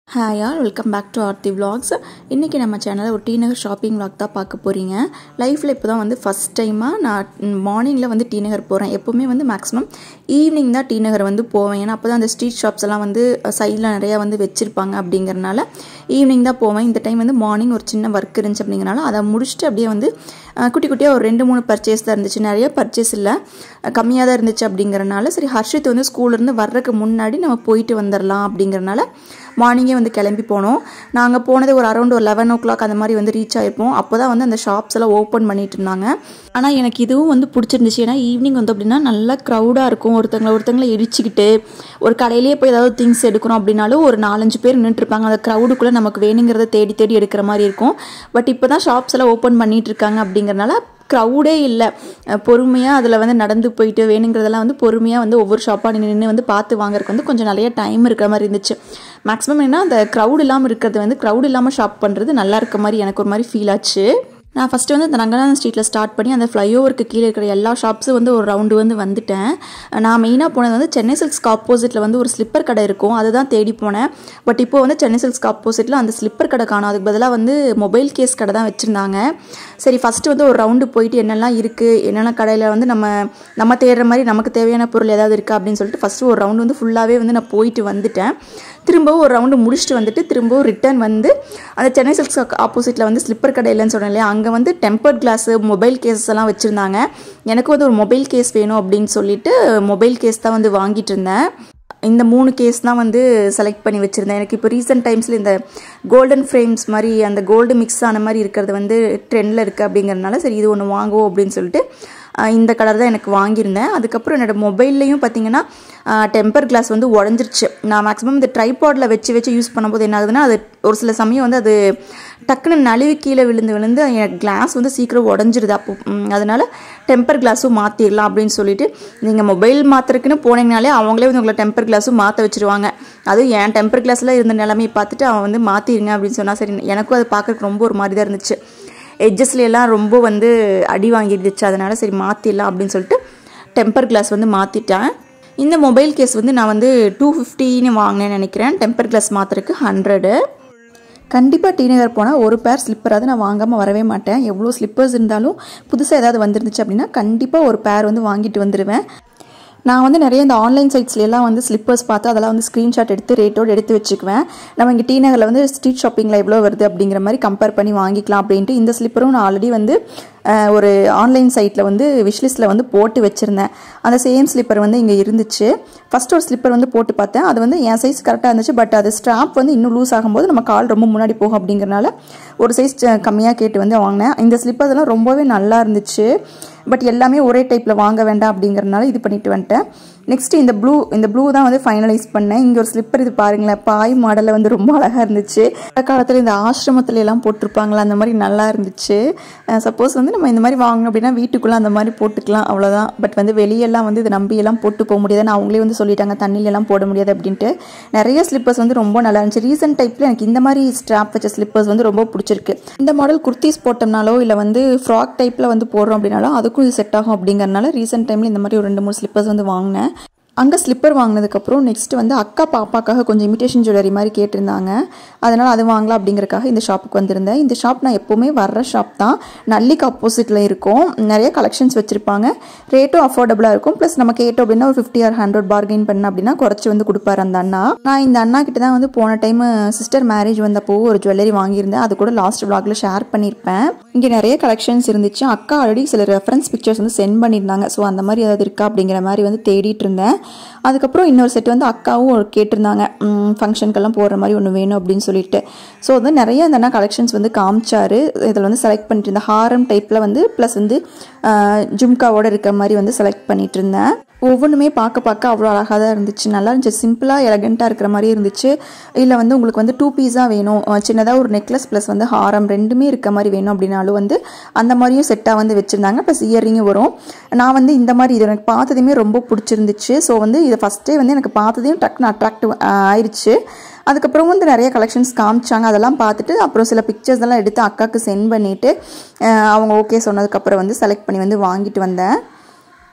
hi all welcome back to Aarthi vlogs இன்றைக்கி நம்ம சேனலில் ஒரு டி நகர் ஷாப்பிங் vlog தான் பார்க்க போகிறீங்க லைஃப்பில் இப்போ தான் வந்து ஃபஸ்ட் டைமாக நான் மார்னிங்கில் வந்து டி நகர் போகிறேன் எப்போவுமே வந்து மேக்ஸிமம் ஈவினிங் தான் டி நகர் வந்து போவேன் ஏன்னா அப்போ தான் அந்த ஸ்ட்ரீட் ஷாப்ஸ் எல்லாம் வந்து சைடில் நிறையா வந்து வச்சுருப்பாங்க அப்படிங்கிறனால ஈவினிங் தான் போவேன் இந்த டைம் வந்து மார்னிங் ஒரு சின்ன ஒர்க் இருந்துச்சு அப்படிங்கிறனால அதை முடிச்சுட்டு அப்படியே வந்து அஹ், குட்டி குட்டியாக ஒரு ரெண்டு மூணு பர்ச்சேஸ் தான் இருந்துச்சு நிறைய பர்ச்சேஸ் இல்லை கம்மியாக தான் இருந்துச்சு அப்படிங்கிறனால சரி ஹர்ஷித் வந்து ஸ்கூல்லேருந்து வர்றதுக்கு முன்னாடி நம்ம போயிட்டு வந்துடலாம் அப்படிங்கிறனால மார்னிங்கே வந்து கிளம்பி போனோம் நாங்கள் போனது ஒரு அரௌண்ட் ஒரு லெவன் ஓ கிளாக் அந்த மாதிரி வந்து ரீச் ஆகிருப்போம் அப்போ தான் வந்து அந்த ஷாப்ஸ் எல்லாம் ஓப்பன் பண்ணிட்டு இருந்தாங்க ஆனால் எனக்கு இதுவும் வந்து பிடிச்சிருந்துச்சு ஏன்னா ஈவினிங் வந்து அப்படின்னா நல்லா க்ரௌடாக இருக்கும் ஒருத்தங்களை ஒருத்தங்களை இடிச்சுக்கிட்டு ஒரு கடையிலேயே போய் ஏதாவது திங்ஸ் எடுக்கிறோம் அப்படின்னாலும் ஒரு நாலஞ்சு பேர் நின்றுட்டு இருப்பாங்க அந்த க்ரௌடுக்குள்ளே நமக்கு வேணுங்கிறத தேடி தேடி எடுக்கிற மாதிரி இருக்கும் பட் இப்போ தான் ஷாப்ஸ் எல்லாம் ஓப்பன் பண்ணிட்டு இருக்காங்க அப்படிங்கிறனால க்ரௌடே இல்லை பொறுமையாக அதில் வந்து நடந்து போயிட்டு வேணுங்கிறதெல்லாம் வந்து பொறுமையாக வந்து ஒவ்வொரு ஷாப்பாக நின்று நின்று வந்து பார்த்து வாங்குறதுக்கு வந்து கொஞ்சம் நிறைய டைம் இருக்கிற மாதிரி இருந்துச்சு மேக்ஸிமம் என்ன அந்த க்ரௌட் இல்லாமல் இருக்கிறது வந்து க்ரௌட் இல்லாமல் ஷாப் பண்ணுறது நல்லா இருக்க மாதிரி எனக்கு ஒரு மாதிரி ஃபீல் ஆச்சு நான் ஃபஸ்ட்டு வந்து இந்த ரங்கநாதன் ஸ்ட்ரீட்டில் ஸ்டார்ட் பண்ணி அந்த ஃப்ளைஓவருக்கு கீழே இருக்கிற எல்லா ஷாப்ஸும் வந்து ஒரு ரவுண்டு வந்து வந்துட்டேன் நான் மெயினாக போனது வந்து சென்னை சில்க்ஸ்க்கு ஆப்போசிட்டில் வந்து ஒரு ஸ்லிப்பர் கடை இருக்கும் அதுதான் தேடி போனேன் பட் இப்போ வந்து சென்னை சில்க்ஸ்க்கு ஆப்போசிட்டில் அந்த ஸ்லிப்பர் கடை காணும் அதுக்கு பதிலாக வந்து மொபைல் கேஸ் கடை தான் வச்சுருந்தாங்க சரி ஃபஸ்ட்டு வந்து ஒரு ரவுண்டு போயிட்டு என்னெல்லாம் இருக்குது என்னெல்லாம் கடையில் வந்து நம்ம நம்ம தேடுற மாதிரி நமக்கு தேவையான பொருள் ஏதாவது இருக்கா அப்படின்னு சொல்லிட்டு ஃபஸ்ட்டு ஒரு ரவுண்டு வந்து ஃபுல்லாகவே வந்து நான் போயிட்டு வந்துட்டேன் திரும்பவும் ஒரு ரவுண்டு முடிச்சுட்டு வந்துட்டு திரும்பவும் ரிட்டர்ன் வந்து அந்த சென்னை சில்க்ஸ் ஆப்போசிட்டில் வந்து ஸ்லிப்பர் கடை இல்லைன்னு சொன்னேன் இல்லையா அங்கே வந்து டெம்பர்ட் கிளாஸு மொபைல் கேஸஸ் எல்லாம் வச்சுருந்தாங்க எனக்கு வந்து ஒரு மொபைல் கேஸ் வேணும் அப்படின்னு சொல்லிட்டு மொபைல் கேஸ் தான் வந்து வாங்கிட்டு இருந்தேன் இந்த மூணு கேஸ் தான் வந்து செலக்ட் பண்ணி வச்சுருந்தேன் எனக்கு இப்போ ரீசெண்ட் டைம்ஸில் இந்த கோல்டன் ஃப்ரேம்ஸ் மாதிரி அந்த கோல்டு மிக்ஸ் ஆன மாதிரி இருக்கிறது வந்து ட்ரெண்டில் இருக்குது அப்படிங்கிறதுனால சரி இது ஒன்று வாங்குவோம் அப்படின்னு சொல்லிட்டு ஆஹ் இந்த கலர் தான் எனக்கு வாங்கியிருந்தேன் அதுக்கப்புறம் என்னோடய மொபைல்லையும் பார்த்தீங்கன்னா டெம்பர் கிளாஸ் வந்து உடஞ்சிருச்சு நான் மேக்ஸிமம் இந்த ட்ரைபாடில் வச்சு வச்சு யூஸ் பண்ணும்போது என்ன ஆகுதுன்னா அது ஒரு சில சமயம் வந்து அது டக்குன்னு நழுவி கீழே விழுந்து விழுந்து என் கிளாஸ் வந்து சீக்கிரம் உடஞ்சிருது அப்போ ம், அதனால டெம்பர் கிளாஸும் மாற்றிடலாம் அப்படின்னு சொல்லிட்டு நீங்கள் மொபைல் மாற்றுறதுக்குன்னு போனீங்கனாலே அவங்களே வந்து உங்களை டெம்பர் கிளாஸும் மாற்ற வச்சுருவாங்க அதுவும் என் டெம்பர் கிளாஸில் இருந்த நிலைமையை பார்த்துட்டு அவன் வந்து மாற்றிடுங்க அப்படின்னு சொன்னால் சரி எனக்கும் அது பார்க்கறதுக்கு ரொம்ப ஒரு மாதிரி தான் இருந்துச்சு எட்ஜஸ்ல எல்லாம் ரொம்ப வந்து அடி வாங்கிடுச்சு அதனால சரி மாற்றிடலாம் அப்படின்னு சொல்லிட்டு டெம்பர் கிளாஸ் வந்து மாற்றிட்டேன் இந்த மொபைல் கேஸ் வந்து நான் வந்து டூ ஃபிஃப்டின்னு வாங்கினேன்னு நினைக்கிறேன் டெம்பர் கிளாஸ் மாற்றுறதுக்கு ஹண்ட்ரடு கண்டிப்பாக டி நகர் போனால் ஒரு பேர் ஸ்லிப்பராவது நான் வாங்காமல் வரவே மாட்டேன் எவ்வளோ ஸ்லிப்பர்ஸ் இருந்தாலும் புதுசாக ஏதாவது வந்துருந்துச்சு அப்படின்னா கண்டிப்பாக ஒரு பேர் வந்து வாங்கிட்டு வந்துடுவேன் நான் வந்து நிறைய இந்த ஆன்லைன் சைட்ஸ்ல எல்லாம் வந்து ஸ்லிப்பர்ஸ் பார்த்து அதெல்லாம் வந்து ஸ்க்ரீன்ஷாட் எடுத்து ரேட்டோடு எடுத்து வச்சுக்குவேன் நம்ம இங்கே டி நகரில் வந்து ஸ்ட்ரீட் ஷாப்பிங்கில் எவ்வளோ வருது அப்படிங்கிற மாதிரி கம்பேர் பண்ணி வாங்கிக்கலாம் அப்படின்ட்டு இந்த ஸ்லிப்பரும் நான் ஆல்ரெடி வந்து அஹ், ஒரு ஆன்லைன் சைட்டில் வந்து விஷ்லிஸ்ட்டில் வந்து போட்டு வச்சுருந்தேன் அந்த சேம் ஸ்லிப்பர் வந்து இங்கே இருந்துச்சு ஃபஸ்ட் ஒரு ஸ்லிப்பர் வந்து போட்டு பார்த்தேன் அது வந்து என் சைஸ் கரெக்டாக இருந்துச்சு பட் அது ஸ்ட்ராப் வந்து இன்னும் லூஸ் ஆகும்போது நம்ம கால் ரொம்ப முன்னாடி போகும் அப்படிங்கிறனால ஒரு சைஸ் கம்மியாக கேட்டு வந்து வாங்கினேன் இந்த ஸ்லிப்பர்ஸ் எல்லாம் ரொம்பவே நல்லா இருந்துச்சு பட் எல்லாமே ஒரே டைப்பில் வாங்க வேண்டாம் அப்படிங்கிறனால இது பண்ணிட்டு வந்துட்டேன் நெக்ஸ்ட் இந்த ப்ளூ இந்த ப்ளூ தான் வந்து ஃபைனலைஸ் பண்ணேன் இங்கே ஒரு ஸ்லிப்பர் இது பாருங்களேன் பாய் மாடலில் வந்து ரொம்ப அழகாக இருந்துச்சு அந்த காலத்தில் இந்த ஆசிரமத்துல எல்லாம் போட்டிருப்பாங்களா அந்த மாதிரி நல்லா இருந்துச்சு சப்போஸ் வந்து நம்ம இந்த மாதிரி வாங்கணும் அப்படின்னா வீட்டுக்குள்ளே அந்த மாதிரி போட்டுக்கலாம் அவ்வளோதான் பட் வந்து வெளியெல்லாம் வந்து இது நம்பியெல்லாம் போட்டு போக முடியாதுன்னு அவங்களே வந்து சொல்லிட்டாங்க தண்ணியில எல்லாம் போட முடியாது அப்படின்ட்டு நிறைய ஸ்லிப்பர்ஸ் வந்து ரொம்ப நல்லா இருந்துச்சு ரீசெண்ட் டைப்பில் எனக்கு இந்த மாதிரி ஸ்ட்ராப் வச்ச ஸ்லிப்பர்ஸ் வந்து ரொம்ப பிடிச்சிருக்கு இந்த மாடல் குர்த்திஸ் போட்டோம்னாலோ இல்லை வந்து ஃப்ராக் டைப்பில் வந்து போடுறோம் அப்படின்னாலும் அதுக்கும் இது செட் ஆகும் அப்படிங்கறனால ரீசெண்ட் டைமில் இந்த மாதிரி ஒரு ரெண்டு மூணு ஸ்லிப்பர்ஸ் வந்து வாங்கினேன் அங்கே ஸ்லிப்பர் வாங்கினதுக்கப்புறம் நெக்ஸ்ட் வந்து அக்கா பாப்பாக்காக கொஞ்சம் இமிடேஷன் ஜுவல்லரி மாதிரி கேட்டிருந்தாங்க அதனால் அது வாங்கலாம் அப்படிங்கறக்காக இந்த ஷாப்புக்கு வந்திருந்தேன் இந்த ஷாப் நான் எப்போவுமே வர்ற ஷாப் தான் நல்லிக்கு ஆப்போசிட்டில் இருக்கும் நிறைய கலெக்ஷன்ஸ் வச்சுருப்பாங்க ரேட்டும் அஃபோர்டபுளாக இருக்கும் ப்ளஸ் நம்ம கேட்டோம் அப்படின்னா ஒரு ஃபிஃப்டி ஆர் ஹண்ட்ரட் பார்கெயின் பண்ண அப்படின்னா குறைச்சி வந்து கொடுப்பாரு அந்த அண்ணா நான் இந்த அண்ணா கிட்ட தான் வந்து போன டைம் சிஸ்டர் மேரேஜ் வந்தப்போ ஒரு ஜுவல்லரி வாங்கியிருந்தேன் அது கூட லாஸ்ட் vlogல ஷேர் பண்ணியிருப்பேன் இங்கே நிறைய கலெக்ஷன்ஸ் இருந்துச்சு அக்கா ஆல்ரெடி சில ரெஃபரன்ஸ் பிக்சர்ஸ் வந்து சென்ட் பண்ணியிருந்தாங்க ஸோ அந்த மாதிரி ஏதாவது இருக்கா அப்படிங்கிற மாதிரி வந்து தேடிட்டு இருந்தேன் அதுக்கப்புறம் இன்னொரு செட் வந்து அக்காவும் ஒரு கேட்டிருந்தாங்க ஃபங்க்ஷனுக்கெல்லாம் போடுற மாதிரி ஒன்று வேணும் அப்படின்னு சொல்லிட்டு ஸோ வந்து நிறைய இந்த அண்ணா கலெக்ஷன்ஸ் வந்து காமிச்சாரு இதில் வந்து செலக்ட் பண்ணிட்டு இருந்தேன் ஹாரம் டைப்பில் வந்து ப்ளஸ் வந்து ஆஹ், ஜும்காவோட இருக்கிற மாதிரி வந்து செலக்ட் பண்ணிட்டு இருந்தேன் ஒவ்வொன்றுமே பார்க்க பார்க்க அவ்வளோ அழகாக தான் இருந்துச்சு நல்லா இருந்துச்சு சிம்பிளாக எலகண்ட்டாக இருக்கிற மாதிரி இருந்துச்சு இல்லை வந்து உங்களுக்கு வந்து டூ பீஸாக வேணும் சின்னதாக ஒரு நெக்லஸ் ப்ளஸ் வந்து ஹாரம் ரெண்டுமே இருக்க மாதிரி வேணும் அப்படின்னாலும் வந்து அந்த மாதிரியும் செட்டாக வந்து வச்சுருந்தாங்க ப்ளஸ் இயரிங்கும் வரும் நான் வந்து இந்த மாதிரி இது எனக்கு பார்த்ததுமே ரொம்ப பிடிச்சிருந்துச்சு ஸோ வந்து இதை ஃபஸ்ட்டே வந்து எனக்கு பார்த்ததையும் டக்குன்னு அட்ராக்டிவ் ஆயிடுச்சு அதுக்கப்புறம் வந்து நிறைய கலெக்ஷன்ஸ் காமிச்சாங்க அதெல்லாம் பார்த்துட்டு அப்புறம் சில பிக்சர்ஸ் எல்லாம் எடுத்து அக்காவுக்கு சென்ட் பண்ணிவிட்டு அவங்க ஓகே சொன்னதுக்கப்புறம் வந்து செலக்ட் பண்ணி வந்து வாங்கிட்டு வந்தேன்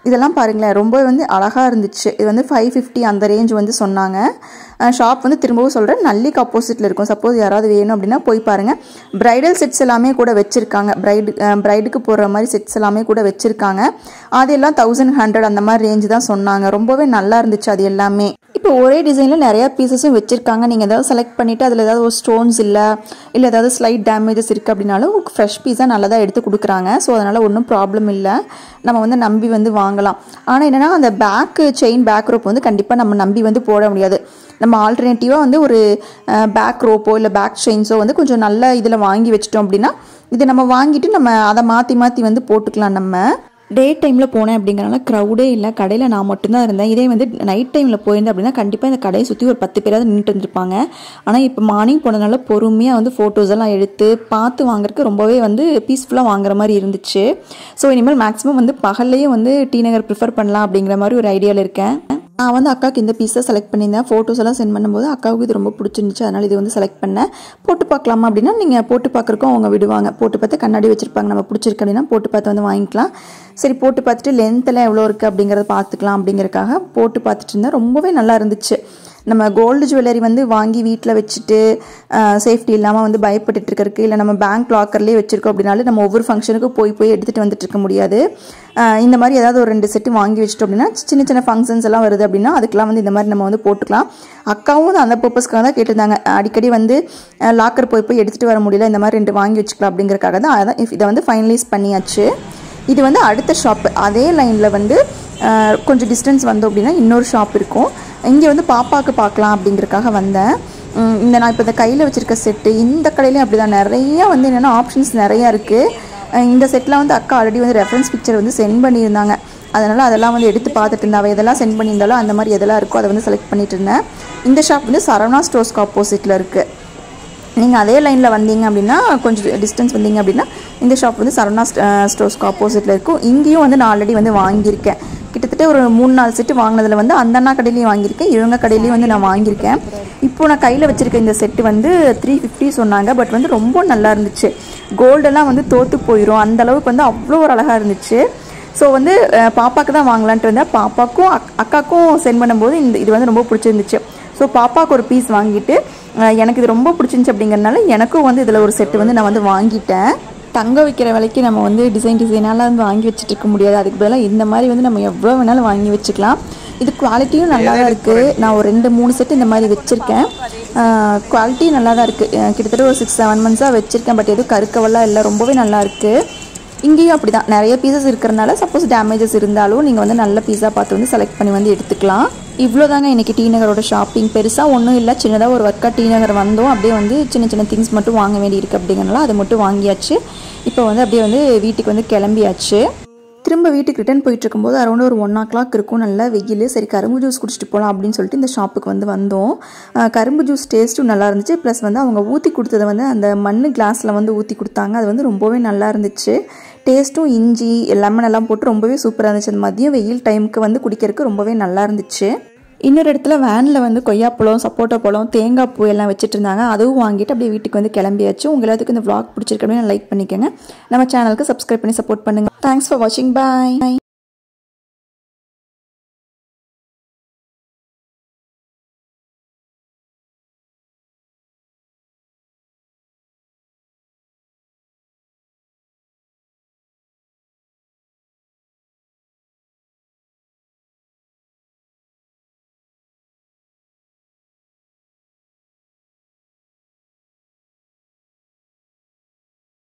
இதெல்லாம் பாருங்களேன் ரொம்ப வந்து அழகாக இருந்துச்சு இது வந்து ஃபைவ் ஃபிஃப்டி அந்த ரேஞ்ச் வந்து சொன்னாங்க ஷாப் வந்து திரும்பவும் சொல்கிறேன் நல்லிக்கு ஆப்போசிட்டில் இருக்கும் சப்போஸ் யாராவது வேணும் அப்படின்னா போய் பாருங்கள் ப்ரைடல் செட்ஸ் எல்லாமே கூட வச்சுருக்காங்க ப்ரைடு ப்ரைடுக்கு போடுற மாதிரி செட்ஸ் எல்லாமே கூட வச்சுருக்காங்க அதெல்லாம் தௌசண்ட் ஹண்ட்ரட் அந்த மாதிரி ரேஞ்சு தான் சொன்னாங்க ரொம்பவே நல்லா இருந்துச்சு அது எல்லாமே இப்போ ஒரே டிசைனில் நிறையா பீசஸும் வச்சுருக்காங்க நீங்கள் ஏதாவது செலக்ட் பண்ணிவிட்டு அதில் ஏதாவது ஒரு ஸ்டோன்ஸ் இல்லை இல்லை ஏதாவது ஸ்லைட் டேமேஜஸ் இருக்குது அப்படின்னாலும் ஃப்ரெஷ் பீஸாக நல்லதாக எடுத்து கொடுக்குறாங்க ஸோ அதனால் ஒன்றும் ப்ராப்ளம் இல்லை நம்ம வந்து நம்பி வந்து வாங்கலாம் ஆனால் என்னென்னா அந்த பேக்கு செயின் பேக் ரோப் வந்து கண்டிப்பாக நம்ம நம்பி வந்து போட முடியாது நம்ம ஆல்டர்னேட்டிவாக வந்து ஒரு பேக் ரோப்போ இல்லை பேக் செயின்ஸோ வந்து கொஞ்சம் நல்ல இதில் வாங்கி வச்சிட்டோம் அப்படின்னா இதை நம்ம வாங்கிட்டு நம்ம அதை மாற்றி மாற்றி வந்து போட்டுக்கலாம் நம்ம டே டைமில் போனேன் அப்படிங்கிறனால க்ரௌடே இல்லை கடையில் நான் மட்டும்தான் இருந்தேன் இதே வந்து நைட் டைமில் போயிருந்தேன் அப்படின்னா கண்டிப்பாக இந்த கடையை சுற்றி ஒரு பத்து பேராவது நின்றுட்டு இருந்திருப்பாங்க ஆனால் இப்போ மார்னிங் போனதுனால பொறுமையாக வந்து ஃபோட்டோஸ் எல்லாம் எடுத்து பார்த்து வாங்குறதுக்கு ரொம்பவே வந்து பீஸ்ஃபுல்லாக வாங்குற மாதிரி இருந்துச்சு ஸோ இனிமேல் மேக்ஸிமம் வந்து பகல்லையும் வந்து டி நகர் ப்ரிஃபர் பண்ணலாம் அப்படிங்கிற மாதிரி ஒரு ஐடியாவில் இருக்கேன் நான் வந்து அக்காவுக்கு இந்த பீஸை செலக்ட் பண்ணியிருந்தேன் ஃபோட்டோஸ் எல்லாம் சென்ட் பண்ணும்போது அக்காவுக்கு இது ரொம்ப பிடிச்சிருந்துச்சு அதனால் இது வந்து செலக்ட் பண்ணேன் போட்டு பார்க்கலாமா அப்படின்னா நீங்கள் போட்டு பார்க்குறக்கும் அவங்க விடுவாங்க போட்டு பார்த்து கண்ணாடி வச்சுருப்பாங்க நம்ம பிடிச்சிருக்கு அப்படின்னா போட்டு பார்த்து வந்து வாங்கிக்கலாம் சரி போட்டு பார்த்துட்டு லென்த்தெல்லாம் எவ்வளோ இருக்குது அப்படிங்கிறத பார்த்துக்கலாம் அப்படிங்கிறக்காக போட்டு பார்த்துட்டு இருந்தேன் ரொம்பவே நல்லா இருந்துச்சு நம்ம கோல்டு ஜுவல்லரி வந்து வாங்கி வீட்டில் வச்சுட்டு சேஃப்டி இல்லாமல் வந்து பயப்பட்டுட்டு இருக்கிறதுக்கு இல்லை நம்ம பேங்க் லாக்கர்லேயே வச்சுருக்கோம் அப்படின்னாலும் நம்ம ஒவ்வொரு ஃபங்க்ஷனுக்கும் போய் போய் எடுத்துகிட்டு வந்துட்டு இருக்க முடியாது இந்த மாதிரி ஏதாவது ஒரு ரெண்டு செட்டு வாங்கி வச்சிட்டோம் அப்படின்னா சின்ன சின்ன ஃபங்க்ஷன்ஸ் எல்லாம் வருது அப்படின்னா அதுக்கெலாம் வந்து இந்த மாதிரி நம்ம வந்து போட்டுக்கலாம் அக்காவும் வந்து அந்த பர்பஸ்க்காக தான் கேட்டிருந்தாங்க அடிக்கடி வந்து லாக்கர் போய் போய் எடுத்துகிட்டு வர முடியல இந்த மாதிரி ரெண்டு வாங்கி வச்சுக்கலாம் அப்படிங்கிறக்காக தான் அதான் இதை வந்து ஃபைனலைஸ் பண்ணியாச்சு இது வந்து அடுத்த ஷாப்பு அதே லைனில் வந்து கொஞ்சம் டிஸ்டன்ஸ் வந்தோம் அப்படின்னா இன்னொரு ஷாப் இருக்கும் இங்கே வந்து பாப்பாவுக்கு பார்க்கலாம் அப்படிங்கிறக்காக வந்தேன் இந்த நான் இப்போ இந்த கையில் வச்சுருக்க செட்டு இந்த கடையிலையும் அப்படி தான் நிறையா வந்து என்னென்னா ஆப்ஷன்ஸ் நிறையா இருக்குது இந்த செட்டில் வந்து அக்கா ஆல்ரெடி வந்து ரெஃபரன்ஸ் பிக்சர் வந்து சென்ட் பண்ணியிருந்தாங்க அதனால் அதெல்லாம் வந்து எடுத்து பார்த்துட்டு இருந்தா எதெல்லாம் சென்ட் பண்ணியிருந்தாலும் அந்த மாதிரி எதெல்லாம் இருக்கோ அதை வந்து செலக்ட் பண்ணிட்டு இருந்தேன் இந்த ஷாப் வந்து சரவணா ஸ்டோர்ஸ்க்கு ஆப்போசிட்டில் இருக்குது நீங்கள் அதே லைனில் வந்தீங்க அப்படின்னா கொஞ்சம் டிஸ்டன்ஸ் வந்தீங்க அப்படின்னா இந்த ஷாப் வந்து சரவணா ஸ்டோர்ஸ்க்கு ஆப்போசிட்டில் இருக்கும் இங்கேயும் வந்து நான் ஆல்ரெடி வந்து வாங்கியிருக்கேன் கிட்டத்தட்ட ஒரு மூணு நாலு செட்டு வாங்கினதில் வந்து அந்த அண்ணா கடையிலையும் வாங்கியிருக்கேன் இவங்க கடையிலையும் வந்து நான் வாங்கியிருக்கேன் இப்போ நான் கையில் வச்சுருக்க இந்த செட்டு வந்து த்ரீ ஃபிஃப்டி சொன்னாங்க பட் வந்து ரொம்ப நல்லா இருந்துச்சு கோல்டெல்லாம் வந்து தோற்று போயிடும் அந்த அளவுக்கு வந்து அவ்வளோ ஒரு அழகாக இருந்துச்சு ஸோ வந்து பாப்பாவுக்கு தான் வாங்கலான்ட்டு வந்தேன் பாப்பாக்கும் அக் அக்காக்கும் சென்ட் பண்ணும்போது இந்த இது வந்து ரொம்ப பிடிச்சிருந்துச்சு ஸோ பாப்பாவுக்கு ஒரு பீஸ் வாங்கிட்டு எனக்கு இது ரொம்ப பிடிச்சிருந்துச்சு அப்படிங்கிறனால எனக்கும் வந்து இதில் ஒரு செட்டு வந்து நான் வந்து வாங்கிட்டேன் தங்க வைக்கிற விலைக்கு நம்ம வந்து டிசைன் டிசைனாலாம் வந்து வாங்கி வச்சுட்டு இருக்க முடியாது அதுக்கு பதிலாக இந்த மாதிரி வந்து நம்ம எவ்வளோ வேணாலும் வாங்கி வச்சுக்கலாம் இது குவாலிட்டியும் நல்லா தான் இருக்குது நான் ஒரு ரெண்டு மூணு செட்டு இந்த மாதிரி வச்சுருக்கேன் குவாலிட்டியும் நல்லா தான் இருக்குது கிட்டத்தட்ட ஒரு சிக்ஸ் செவன் மந்த்ஸாக வச்சுருக்கேன் பட் எதுவும் கருக்கவெல்லாம் இல்லை ரொம்பவே நல்லா இருக்குது இங்கேயும் அப்படி தான் நிறைய பீசஸ் இருக்கிறனால சப்போஸ் டேமேஜஸ் இருந்தாலும் நீங்கள் வந்து நல்ல பீஸாக பார்த்து வந்து செலக்ட் பண்ணி வந்து எடுத்துக்கலாம் இவ்வளோ தாங்க இன்றைக்கி டி நகரோட ஷாப்பிங் பெருசாக ஒன்றும் இல்லை சின்னதாக ஒரு ஒர்க்காக டி நகர் வந்தோம் அப்படியே வந்து சின்ன சின்ன திங்ஸ் மட்டும் வாங்க வேண்டியிருக்கு அப்படிங்கிறனால அதை மட்டும் வாங்கியாச்சு இப்போ வந்து அப்படியே வந்து வீட்டுக்கு வந்து கிளம்பியாச்சு திரும்ப வீட்டுக்கு ரிட்டன் போயிட்டு இருக்கும்போது அரௌண்ட் ஒரு ஒன் ஓ கிளாக் இருக்கும் நல்ல வெயில் சரி கரும்பு ஜூஸ் குடிச்சிட்டு போகலாம் அப்படின்னு சொல்லிட்டு இந்த ஷாப்புக்கு வந்து வந்தோம் கரும்பு ஜூஸ் டேஸ்ட்டும் நல்லா இருந்துச்சு ப்ளஸ் வந்து அவங்க ஊற்றி கொடுத்ததை வந்து அந்த மண் கிளாஸில் வந்து ஊற்றி கொடுத்தாங்க அது வந்து ரொம்பவே நல்லா இருந்துச்சு டேஸ்ட்டும் இஞ்சி லெமன் எல்லாம் போட்டு ரொம்பவே சூப்பராக இருந்துச்சு அந்த மதியம் வெயில் டைமுக்கு வந்து குடிக்கிறதுக்கு ரொம்பவே நல்லா இருந்துச்சு இன்னொரு இடத்துல வேனில் வந்து கொய்யாப்பழம் சப்போட்டா பழம் தேங்காய் பூ எல்லாம் வச்சுட்டு இருந்தாங்க அதுவும் வாங்கிட்டு அப்படியே வீட்டுக்கு வந்து கிளம்பியாச்சு உங்க எல்லாத்துக்கும் இந்த vlog பிடிச்சிருக்கு அப்படின்னு லைக் பண்ணிக்கோங்க நம்ம சேனலுக்கு சப்ஸ்கிரைப் பண்ணி சப்போர்ட் பண்ணுங்கள் தேங்க்ஸ் ஃபார் வாட்சிங் பாய்